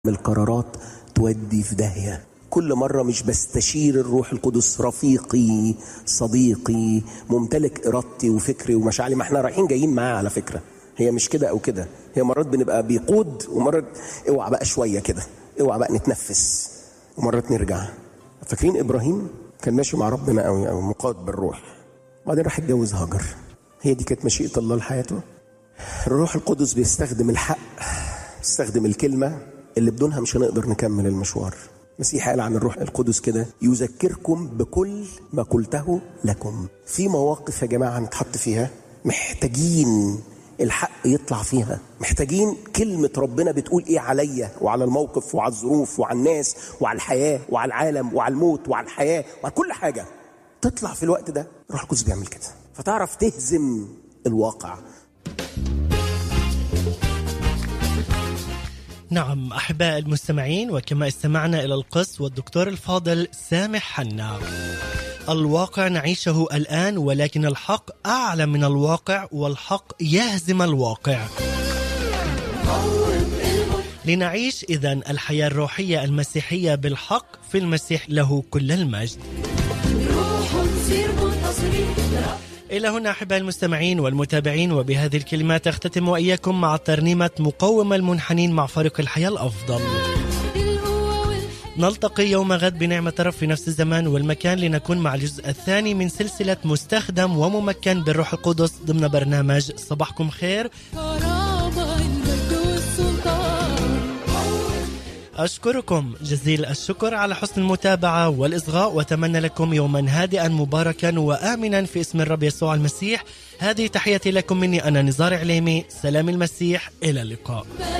القرارات تودي في داهية كل مرة مش بستشير الروح القدس رفيقي صديقي ممتلك إرادتي وفكري ومشاعري ما احنا رايحين جايين معاه على فكرة هي مش كده أو كده هي مرات بنبقى بيقود ومرات اوعى بقى شوية كده اوعى بقى نتنفس ومرات نرجع فاكرين إبراهيم كان ماشي مع ربنا قوي أو مقاد بالروح بعدين راح اتجوز هاجر هي دي كانت مشيئة الله لحياته الروح القدس بيستخدم الحق بيستخدم الكلمة اللي بدونها مش هنقدر نكمل المشوار المسيح قال عن الروح القدس كده يذكركم بكل ما قلته لكم في مواقف يا جماعة نتحط فيها محتاجين الحق يطلع فيها محتاجين كلمة ربنا بتقول ايه عليا وعلى الموقف وعلى الظروف وعلى الناس وعلى الحياة وعلى العالم وعلى الموت وعلى الحياة وعلى كل حاجة تطلع في الوقت ده الروح القدس بيعمل كده فتعرف تهزم الواقع نعم أحباء المستمعين وكما استمعنا إلى القس والدكتور الفاضل سامح حنا الواقع نعيشه الآن ولكن الحق أعلى من الواقع والحق يهزم الواقع لنعيش إذا الحياة الروحية المسيحية بالحق في المسيح له كل المجد روح سير منتصرين إلى هنا أحباء المستمعين والمتابعين وبهذه الكلمات أختتم وإياكم مع ترنيمة مقوم المنحنين مع فريق الحياة الأفضل القوة والحب نلتقي يوم غد بنعمة رب في نفس الزمان والمكان لنكون مع الجزء الثاني من سلسلة مستخدم وممكن بالروح القدس ضمن برنامج صباحكم خير قرابة المجد والسلطان أشكركم جزيل الشكر على حسن المتابعة والإصغاء وأتمنى لكم يوما هادئا مباركا وآمنا في اسم الرب يسوع المسيح هذه تحياتي لكم مني أنا نزار عليمي سلام المسيح إلى اللقاء